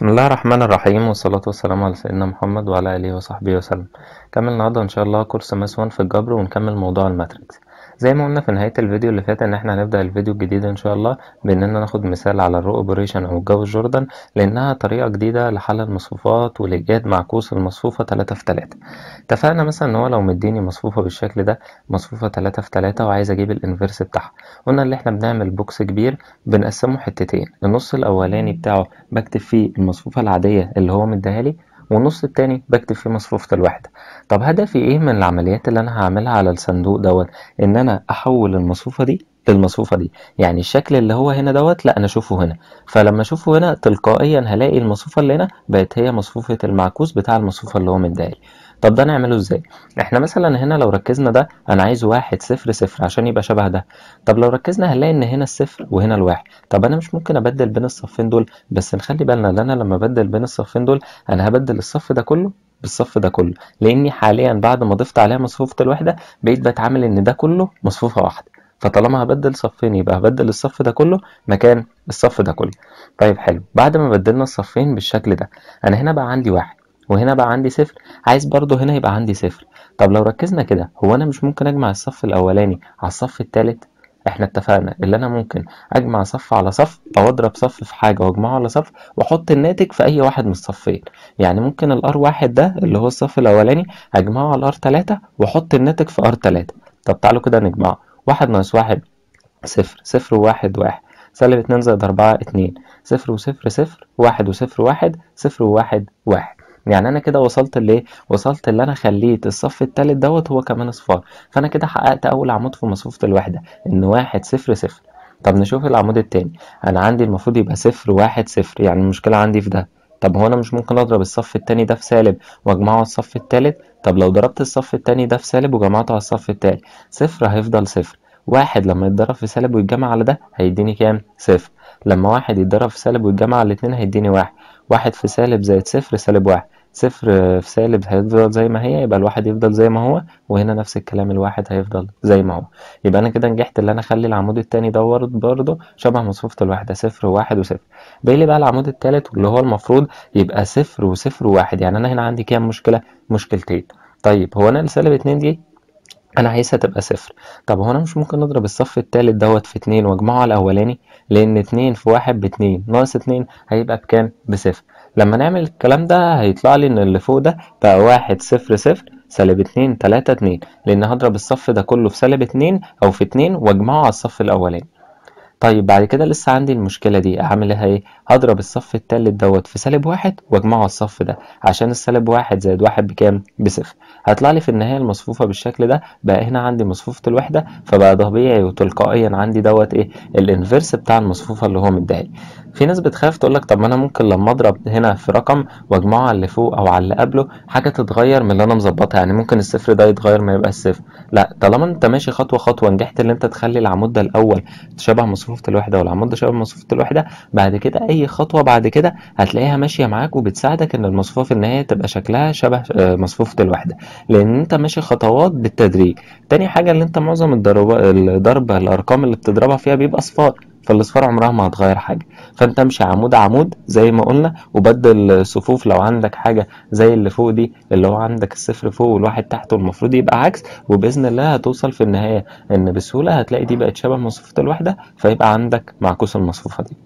بسم الله الرحمن الرحيم والصلاة والسلام على سيدنا محمد وعلى آله وصحبه وسلم نكمل النهاردة إن شاء الله كورس ماس 1 في الجبر ونكمل موضوع الماتريكس زي ما قلنا في نهاية الفيديو اللي فات إن إحنا هنبدأ الفيديو الجديد إن شاء الله بإننا ناخد مثال على الرو أوبريشن أو الجو جوردن لأنها طريقة جديدة لحل المصفوفات والإيجاد معكوس المصفوفة تلاتة في تلاتة اتفقنا مثلا إن هو لو مديني مصفوفة بالشكل ده مصفوفة تلاتة في تلاتة وعايز أجيب الإنفرس بتاعها قلنا اللي إحنا بنعمل بوكس كبير بنقسمه حتتين النص الأولاني بتاعه بكتب فيه المصفوفة العادية اللي هو مديها لي والنص التاني بكتب فيه مصفوفة الوحدة طب هدفي ايه من العمليات اللي انا هعملها على الصندوق دوت ان انا احول المصفوفة دي للمصفوفة دي يعني الشكل اللي هو هنا دوت لا انا اشوفه هنا فلما اشوفه هنا تلقائيا هلاقي المصفوفة اللي هنا بقت هي مصفوفة المعكوس بتاع المصفوفة اللي هو مديها طب ده نعمله ازاي احنا مثلا هنا لو ركزنا ده انا عايز واحد صفر صفر عشان يبقى شبه ده طب لو ركزنا هنلاقي ان هنا الصفر وهنا الواحد طب انا مش ممكن ابدل بين الصفين دول بس نخلي بالنا ان انا لما ابدل بين الصفين دول انا هبدل الصف ده كله بالصف ده كله لاني حاليا بعد ما ضفت عليها مصفوفة الوحدة بقيت بتعامل ان ده كله مصفوفة واحدة فطالما هبدل صفين يبقى هبدل الصف ده كله مكان الصف ده كله طيب حلو بعد ما بدلنا الصفين بالشكل ده انا هنا بقى عندي واحد وهنا بقى عندي صفر عايز برضو هنا يبقى عندي صفر طب لو ركزنا كده هو انا مش ممكن اجمع الصف الاولاني على الصف التالت احنا اتفقنا اللي انا ممكن اجمع صف على صف او اضرب صف في حاجه واجمعه على صف واحط الناتج في اي واحد من الصفين يعني ممكن الار واحد ده اللي هو الصف الاولاني اجمعه على الار تلاتة واحط الناتج في ار تلاتة طب تعالوا كده نجمعه واحد ناقص واحد صفر صفر وواحد واحد سالب اتنين زائد أربعة اتنين صفر وصفر صفر واحد وصفر واحد صفر وواحد واحد يعني انا كده وصلت لايه وصلت اللي انا خليت الصف التالت دوت هو كمان اصفار فانا كده حققت اول عمود في مصفوفة الوحدة ان واحد صفر صفر طب نشوف العمود التاني انا عندي المفروض يبقى صفر واحد صفر يعني المشكلة عندي في ده طب هو انا مش ممكن اضرب الصف التاني ده في سالب واجمعه على الصف التالت طب لو ضربت الصف التاني ده في سالب وجمعته على الصف التالت صفر هيفضل صفر واحد لما يتضرب في سالب ويتجمع على ده هيديني كام صفر لما واحد يتضرب في سالب ويتجمع على الاتنين هيديني واحد واحد في سالب زائد صفر سالب واحد صفر في سالب هيفضل زي ما هي يبقى الواحد يفضل زي ما هو وهنا نفس الكلام الواحد هيفضل زي ما هو يبقى انا كده نجحت اللي انا اخلي العمود التاني دوت برضه شبه مصفوفة الوحدة صفر وواحد وصفر باقي لي بقى العمود التالت واللي هو المفروض يبقى صفر وصفر وواحد يعني انا هنا عندي كام مشكلة مشكلتين طيب هو انا السالب اتنين دي انا عايزها تبقى صفر طب هو انا مش ممكن اضرب الصف التالت دوت في اتنين واجمعه على الاولاني لان اتنين في واحد باتنين ناقص اتنين هيبقى بكام بصفر لما نعمل الكلام ده هيطلع لي ان اللي فوق ده بقى واحد صفر صفر سالب اتنين تلاتة اتنين لان هضرب الصف ده كله في سالب اتنين او في اتنين واجمعه على الصف الاولاني طيب بعد كده لسه عندي المشكلة دي اعملها ايه هضرب الصف التالت دوت في سالب واحد واجمعه على الصف ده عشان السالب واحد زائد واحد بكام بصفر هيطلع لي في النهاية المصفوفة بالشكل ده بقى هنا عندي مصفوفة الوحدة فبقى طبيعي وتلقائيا عندي دوت ايه الانفرس بتاع المصفوفة اللي هو مديها في ناس بتخاف تقول لك طب ما انا ممكن لما اضرب هنا في رقم واجمعه على اللي فوق او على اللي قبله حاجه تتغير من اللي انا مظبطها يعني ممكن الصفر ده يتغير ما يبقى صفر لا طالما انت ماشي خطوه خطوه نجحت ان انت تخلي العمود ده الاول شبه مصفوفه الوحده والعمود ده شبه مصفوفه الوحده بعد كده اي خطوه بعد كده هتلاقيها ماشيه معاك وبتساعدك ان المصفوفه في النهايه تبقى شكلها شبه مصفوفه الوحده لان انت ماشي خطوات بالتدريج تاني حاجه اللي انت معظم الضرب الضرب الارقام اللي بتضربها فيها بيبقى اصفار فالاصفار عمرها ما هتغير حاجه فانت امشي عمود عمود زي ما قلنا وبدل صفوف لو عندك حاجه زي اللي فوق دي اللي هو عندك الصفر فوق والواحد تحته المفروض يبقى عكس وباذن الله هتوصل في النهايه ان بسهوله هتلاقي دي بقت شبه مصفوفه الوحده فيبقى عندك معكوس المصفوفه دي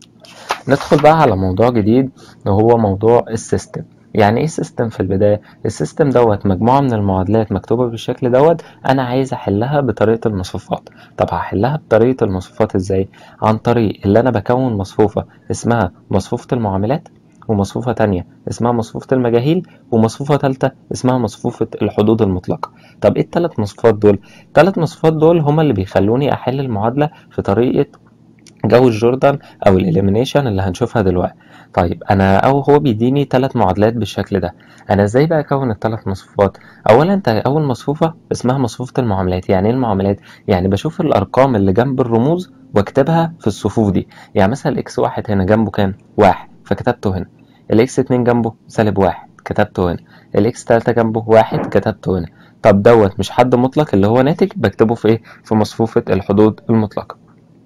ندخل بقى على موضوع جديد وهو موضوع السيستم يعني ايه سيستم في البداية السيستم دوت مجموعة من المعادلات مكتوبة بالشكل دوت انا عايز احلها بطريقة المصفوفات طب هحلها بطريقة المصفوفات ازاي عن طريق اللي انا بكون مصفوفة اسمها مصفوفة المعاملات ومصفوفة تانية اسمها مصفوفة المجاهيل ومصفوفة تالتة اسمها مصفوفة الحدود المطلقة طب ايه التلات مصفوفات دول التلات مصفوفات دول هما اللي بيخلوني احل المعادلة في طريقة جو الجوردن او الاليمينيشن اللي هنشوفها دلوقتي طيب انا او هو بيديني ثلاث معادلات بالشكل ده انا ازاي بقى اكون الثلاث مصفوفات اولا انت اول مصفوفه اسمها مصفوفه المعاملات يعني ايه المعاملات يعني بشوف الارقام اللي جنب الرموز واكتبها في الصفوف دي يعني مثلا الاكس واحد هنا جنبه كام واحد فكتبته هنا الاكس اتنين جنبه سالب واحد كتبته هنا الاكس تلاتة جنبه واحد كتبته هنا طب دوت مش حد مطلق اللي هو ناتج بكتبه في ايه في مصفوفه الحدود المطلقه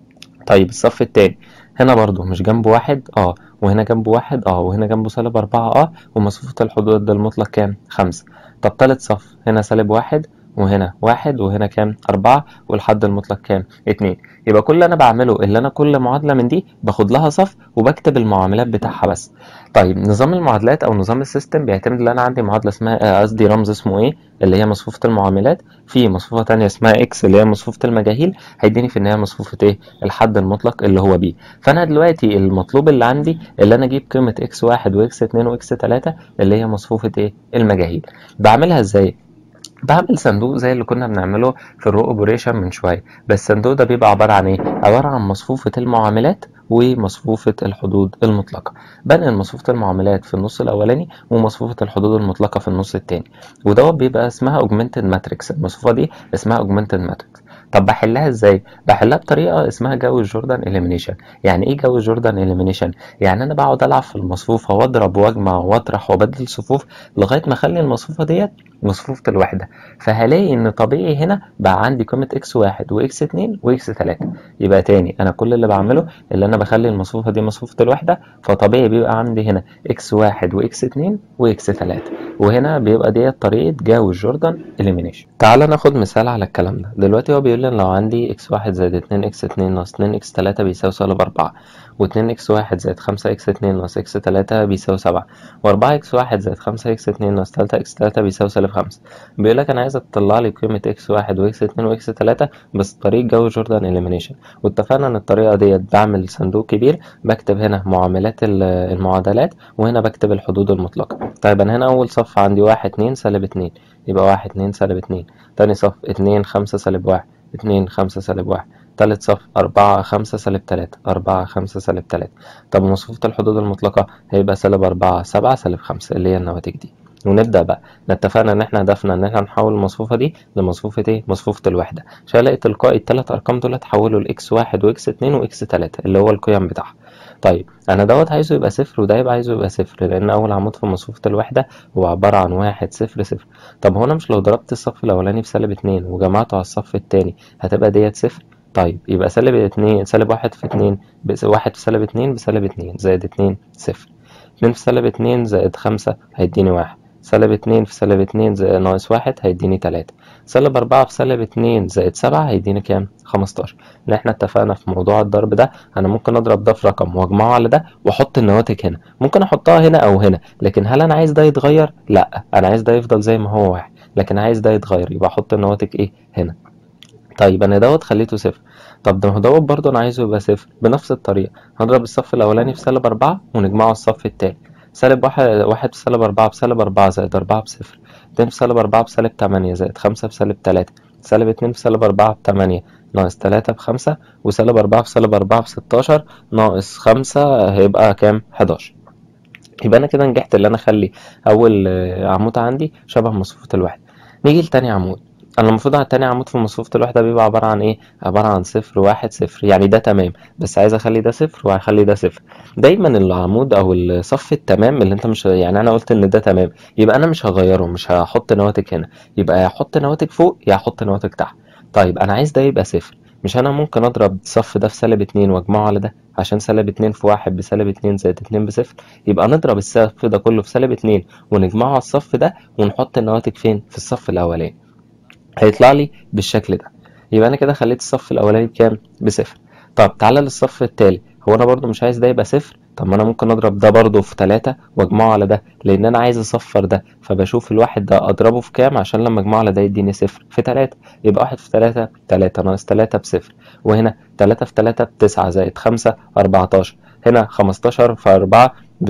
طيب الصف التاني هنا برضو مش جنبه واحد اه وهنا جنبه واحد اه وهنا جنبه سالب أربعة اه ومصفوفة الحدود المطلق كام خمسة طب تالت صف هنا سالب واحد وهنا واحد وهنا كام أربعة والحد المطلق كام اتنين يبقى كل اللي أنا بعمله اللي أنا كل معادلة من دي باخد لها صف وبكتب المعاملات بتاعها بس طيب نظام المعادلات أو نظام السيستم بيعتمد ان أنا عندي معادلة اسمها قصدي رمز اسمه إيه اللي هي مصفوفة المعاملات في مصفوفة تانية اسمها إكس اللي هي مصفوفة المجاهيل هيديني في النهاية مصفوفة إيه الحد المطلق اللي هو بي فأنا دلوقتي المطلوب اللي عندي اللي أنا أجيب قيمة إكس واحد وإكس اتنين وإكس تلاتة اللي هي مصفوفة إيه المجاهيل بعملها إزاي بعمل صندوق زي اللي كنا بنعمله في الرو اوبريشن من شويه بس الصندوق ده بيبقى عباره عن ايه عباره عن مصفوفه المعاملات ومصفوفة الحدود المطلقة بنقل مصفوفة المعاملات في النص الأولاني ومصفوفة الحدود المطلقة في النص التاني ودوت بيبقى اسمها augmented matrix المصفوفة دي اسمها augmented matrix طب بحلها ازاي بحلها بطريقه اسمها جو جوردان اليمينيشن يعني ايه جو جوردان اليمينيشن يعني انا بقعد العب في المصفوفه واضرب واجمع واطرح وابدل صفوف لغايه ما اخلي المصفوفه ديت مصفوفه الوحده فهلاقي ان طبيعي هنا بقى عندي قيمه اكس واحد واكس اتنين واكس تلاته يبقى تاني انا كل اللي بعمله اللي انا بخلي المصفوفه دي مصفوفه الوحده فطبيعي بيبقى عندي هنا اكس واحد واكس اتنين واكس تلاته وهنا بيبقى ديت طريقه جو جوردان اليمينيشن تعال ناخد مثال على الكلام ده دلوقتي هو بيقول لي لو عندي اكس واحد زائد اتنين اكس اتنين ناقص اتنين اكس تلاتة بيساوي سالب أربعة واتنين اكس واحد زائد خمسة اكس اتنين ناقص اكس تلاتة بيساوي سبعة وأربعة اكس واحد زائد خمسة اكس اتنين ناقص تلاتة اكس تلاتة بيساوي سالب خمسة بيقول لك أنا عايزك تطلع لي قيمة اكس واحد واكس اتنين واكس تلاتة بس طريقة جو جوردان إليمينيشن واتفقنا إن الطريقة ديت بعمل صندوق كبير بكتب هنا معاملات المعادلات وهنا بكتب الحدود المطلقة طيب أنا هنا أول صف عندي واحد اتنين سالب اتنين يبقى واحد اتنين سالب اتنين تاني صف اتنين خمسة سالب واحد اتنين خمسة سالب واحد تالت صف أربعة خمسة سالب تلاتة أربعة خمسة سالب تلاتة طب مصفوفة الحدود المطلقة هيبقى سالب أربعة سبعة سالب خمسة اللي هي النواتج دي ونبدأ بقى اتفقنا إن إحنا هدفنا إن إحنا نحول المصفوفة دي لمصفوفة إيه؟ مصفوفة الوحدة عشان ألاقي تلقائي التلات أرقام دول اتحولوا لإكس واحد وإكس اتنين وإكس تلاتة اللي هو القيم بتاعها طيب انا دوت عايزه يبقى صفر وده يبقى عايزه يبقى صفر لان اول عمود في مصفوفة الوحدة هو عبارة عن واحد صفر صفر طب هو انا مش لو ضربت الصف الاولاني في سالب اتنين وجمعته على الصف التاني هتبقى ديت صفر طيب يبقى سالب اتنين سالب واحد في اتنين واحد في سالب اتنين بسالب اتنين زائد اتنين صفر اتنين في سالب اتنين زائد خمسة هيديني واحد سالب اتنين في سالب اتنين زائد ناقص واحد هيديني تلاتة سالب أربعة في سالب اتنين زائد سبعة هيديني كام؟ خمستاشر اللي احنا اتفقنا في موضوع الضرب ده أنا ممكن أضرب ده في رقم وأجمعه على ده وأحط النواتج هنا ممكن أحطها هنا أو هنا لكن هل أنا عايز ده يتغير؟ لأ أنا عايز ده يفضل زي ما هو واحد لكن عايز ده يتغير يبقى أحط النواتج إيه؟ هنا طيب أنا دوت خليته صفر طب ده دوت برضه أنا عايزه يبقى صفر بنفس الطريقة هضرب الصف الأولاني في سالب أربعة ونجمعه على الصف التاني سالب واحد واحد في سالب أربعة بسالب أربعة زائد أربعة بصفر اتنين في سالب أربعة بسالب تمانية زائد خمسة بسالب تلاتة سالب اتنين في سالب أربعة بتمانية ناقص تلاتة بخمسة وسالب أربعة في سالب أربعة بستاشر ناقص خمسة هيبقى كام؟ حداشر يبقى أنا كده نجحت اللي أنا أخلي أول عمود عندي شبه مصفوفة الوحدة نيجي لتاني عمود انا المفروض على تاني عمود في مصفوفة الوحدة بيبقى عبارة عن ايه عبارة عن صفر واحد صفر يعني ده تمام بس عايز اخلي ده صفر وهخلي ده صفر دايما العمود او الصف التمام اللي انت مش يعني انا قلت ان ده تمام يبقى انا مش هغيره مش هحط نواتج هنا يبقى يا احط نواتج فوق يا احط نواتج تحت طيب انا عايز ده يبقى صفر مش انا ممكن اضرب الصف ده في سالب اتنين واجمعه على ده عشان سالب اتنين في واحد بسالب اتنين زائد اتنين بصفر يبقى نضرب الصف ده كله في سالب اتنين ونجمعه على الصف ده ونحط النواتج فين في الصف الاولاني هيطلع لي بالشكل ده يبقى انا كده خليت الصف الاولاني بكام بصفر طب تعالى للصف التالي هو انا برضو مش عايز ده يبقى صفر طب ما انا ممكن اضرب ده برضو في تلاتة واجمعه على ده لان انا عايز اصفر ده فبشوف الواحد ده اضربه في كام عشان لما اجمعه على ده يديني صفر في تلاتة يبقى واحد في تلاتة تلاتة ناقص تلاتة بصفر وهنا تلاتة في تلاتة بتسعة زائد خمسة اربعتاشر هنا خمستاشر في أربعة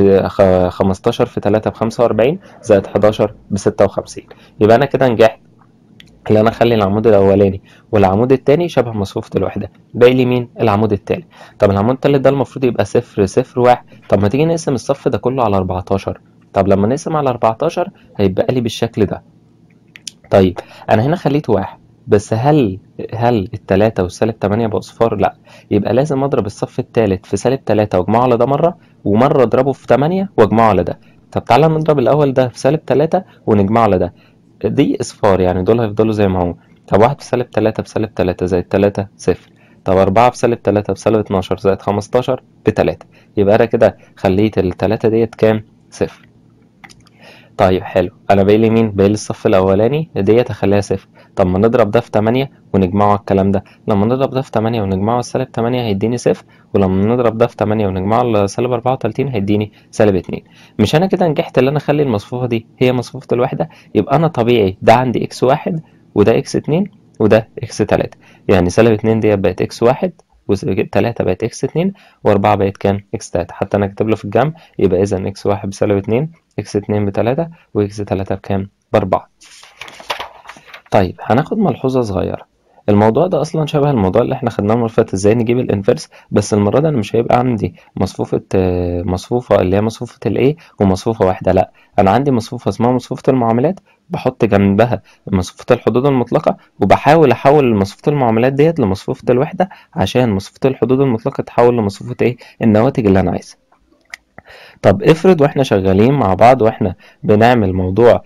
خمستاشر في تلاتة بخمسة وأربعين زائد حداشر بستة وخمسين يبقى أنا كده نجحت اللي انا اخلي العمود الاولاني والعمود التاني شبه مصفوفة الوحدة باقي لي مين العمود التالت طب العمود التالت ده المفروض يبقى صفر صفر واحد طب ما تيجي نقسم الصف ده كله على 14 طب لما نقسم على 14 هيبقى لي بالشكل ده طيب انا هنا خليته واحد بس هل هل التلاتة والسالب تمانية بأصفار؟ لأ يبقى لازم أضرب الصف التالت في سالب تلاتة وأجمعه على ده مرة ومرة أضربه في تمانية وأجمعه على ده طب تعالى نضرب الأول ده في سالب تلاتة ونجمعه على ده دي اصفار يعني دول هيفضلوا زي ما هو طب واحد في سالب تلاتة بسالب تلاتة زائد تلاتة صفر طب أربعة بسالب تلاتة بسالب اتناشر زائد خمستاشر بتلاتة يبقى أنا كده خليت التلاتة ديت كام؟ صفر طيب حلو أنا باقي مين؟ باقي الصف الأولاني ديت أخليها صفر طب ما نضرب ده في تمانية ونجمعه على الكلام ده لما نضرب ده في تمانية ونجمعه على سالب تمانية هيديني صفر ولما نضرب ده في تمانية ونجمعه على سالب أربعة وتلاتين هيديني سالب اتنين مش أنا كده نجحت إن أنا أخلي المصفوفة دي هي مصفوفة الوحدة يبقى أنا طبيعي ده عندي إكس واحد وده إكس اتنين وده إكس تلاتة يعني سالب اتنين ديت بقت إكس واحد وتلاتة بقت إكس اتنين وأربعة بقت كام؟ إكس تلاتة حتى أنا كاتب له في الجنب يبقى إذا إكس واحد بسالب اتنين إكس اتنين بتلاتة وإكس تلاتة بكام؟ بأربعة طيب هناخد ملحوظة صغيرة الموضوع ده اصلا شبه الموضوع اللي احنا خدناه المره اللي فاتت ازاي نجيب الانفرس بس المره دي انا مش هيبقى عندي مصفوفه آه، مصفوفه اللي هي مصفوفه الايه ومصفوفه واحده لا انا عندي مصفوفه اسمها مصفوفه المعاملات بحط جنبها مصفوفه الحدود المطلقه وبحاول احول مصفوفه المعاملات ديت لمصفوفه الوحده عشان مصفوفه الحدود المطلقه تتحول لمصفوفه ايه النواتج اللي انا عايزها طب افرض واحنا شغالين مع بعض واحنا بنعمل موضوع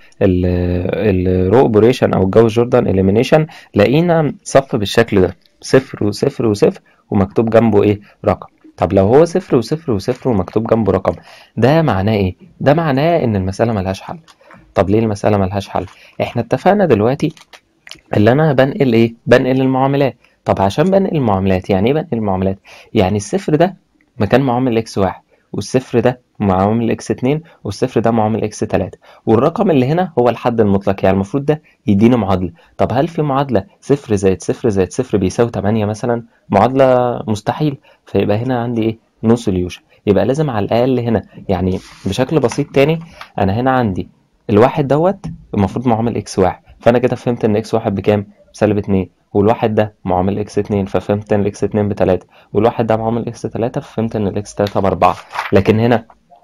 الرو اوبريشن او الجو جوردان اليمينيشن لقينا صف بالشكل ده صفر وصفر وصفر ومكتوب جنبه ايه رقم طب لو هو صفر وصفر وصفر ومكتوب جنبه رقم ده معناه ايه ده معناه ان المساله ملهاش حل طب ليه المساله ملهاش حل احنا اتفقنا دلوقتي اللي انا بنقل ايه بنقل المعاملات طب عشان بنقل المعاملات يعني ايه بنقل المعاملات يعني الصفر ده مكان معامل اكس واحد والصفر ده معامل اكس اتنين والصفر ده معامل اكس تلاتة والرقم اللي هنا هو الحد المطلق يعني المفروض ده يدينا معادلة طب هل في معادلة صفر زائد صفر زائد صفر بيساوي تمانية مثلا معادلة مستحيل فيبقى هنا عندي ايه نو سوليوشن يبقى لازم على الأقل هنا يعني بشكل بسيط تاني أنا هنا عندي الواحد دوت المفروض معامل اكس واحد فأنا كده فهمت إن اكس واحد بكام؟ بسالب اتنين والواحد ده معامل اكس اتنين ففهمت ان الاكس اتنين بتلاتة والواحد ده معامل اكس تلاتة ففهمت ان الاكس تلاتة باربعة لكن هنا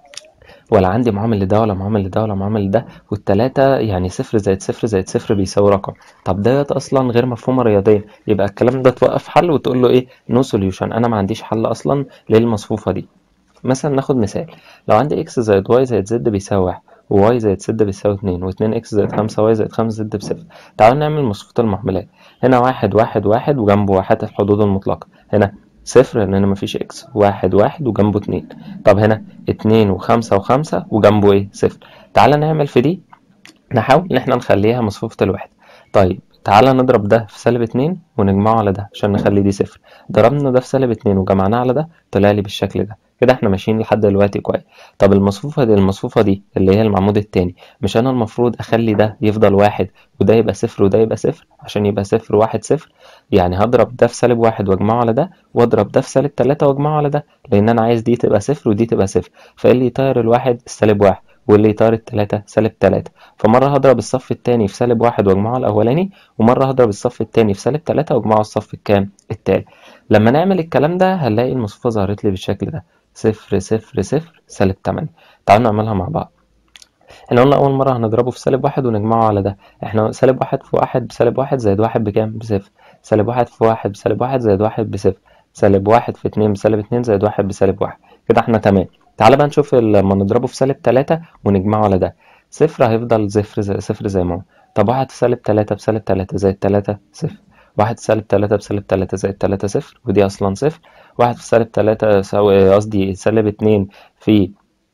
ولا عندي معامل لده ولا معامل لده ولا معامل لده والتلاتة يعني صفر زائد صفر زائد صفر بيساوي رقم طب ديت اصلا غير مفهومة رياضيا يبقى الكلام ده توقف حل وتقول له ايه نو سوليوشن انا ما عنديش حل اصلا للمصفوفة دي مثلا ناخد مثال لو عندي اكس زائد واي زائد زد بيساوي واحد وواي زائد زد بيساوي اتنين واتنين اكس زائد خمسة واي زائد خمسة زد بصفر تعالوا نعمل مصفوفة المعاملات هنا واحد واحد واحد وجنبه واحد الحدود المطلقة هنا صفر لأن هنا مفيش إكس واحد واحد وجنبه اتنين طب هنا اتنين وخمسة وخمسة وجنبه إيه صفر تعالى نعمل في دي نحاول إن إحنا نخليها مصفوفة الوحدة طيب تعالى نضرب ده في سالب اتنين ونجمعه على ده عشان نخلي دي صفر ضربنا ده في سالب اتنين وجمعناه على ده طلع لي بالشكل ده كده احنا ماشيين لحد دلوقتي كويس طب المصفوفة دي المصفوفة دي اللي هي العمود التاني مش انا المفروض اخلي ده يفضل واحد وده يبقى صفر وده يبقى صفر عشان يبقى صفر واحد صفر يعني هضرب ده في سالب واحد واجمعه على ده واضرب ده في سالب تلاتة واجمعه على ده لان انا عايز دي تبقى صفر ودي تبقى صفر فاللي يطير الواحد السالب واحد واللي يطير التلاتة سالب تلاتة فمرة هضرب الصف التاني في سالب واحد واجمعه الأولاني ومرة هضرب الصف التاني في سالب تلاتة واجمعه الصف الكام التالت لما نعمل الكلام ده هنلاقي المصفوفة ظهرت لي بالشكل ده صفر صفر صفر سالب تمانية تعالوا نعملها مع بعض احنا قلنا أول مرة هنضربه في سالب واحد ونجمعه على ده احنا سالب واحد في واحد بسالب واحد زائد واحد بكام بصفر سالب واحد في واحد بسالب واحد زائد واحد بصفر سالب واحد في اتنين بسالب اتنين زائد واحد بسالب واحد كده احنا تمام تعالى بقى نشوف لما نضربه في سالب تلاتة ونجمعه على ده صفر هيفضل صفر زي صفر زي ما هو طب واحد في سالب تلاتة بسالب تلاتة زائد تلاتة صفر واحد في سالب تلاتة بسالب تلاتة زائد تلاتة صفر ودي أصلا صفر واحد في سالب تلاتة قصدي سالب اتنين في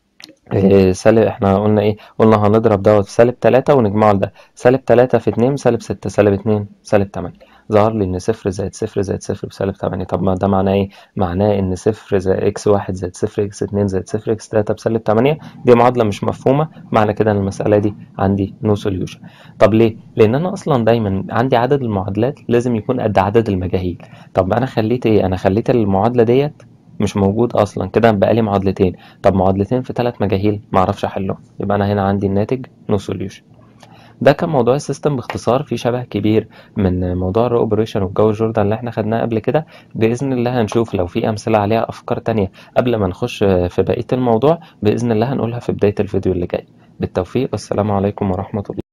إيه سالب احنا قلنا ايه قلنا هنضرب دوت في سالب تلاتة ونجمعه لده سالب تلاتة في اتنين سالب ستة سالب اتنين سالب تمانية ظهر لي ان صفر زائد صفر زائد صفر بسالب تمانية طب ما ده معناه ايه معناه ان صفر زائد اكس واحد زائد صفر اكس اتنين زائد صفر اكس تلاتة بسالب تمانية دي معادلة مش مفهومة معنى كده ان المسألة دي عندي نو سوليوشن طب ليه لان انا اصلا دايما عندي عدد المعادلات لازم يكون قد عدد المجاهيل طب انا خليت ايه انا خليت المعادلة ديت مش موجود اصلا كده بقى لي معادلتين طب معادلتين في ثلاث مجاهيل ما اعرفش احلهم يبقى انا هنا عندي الناتج نو سوليوشن ده كان موضوع السيستم باختصار في شبه كبير من موضوع الرو اوبريشن والجو جوردان اللي احنا خدناه قبل كده باذن الله هنشوف لو في امثله عليها افكار تانية قبل ما نخش في بقيه الموضوع باذن الله هنقولها في بدايه الفيديو اللي جاي بالتوفيق والسلام عليكم ورحمه الله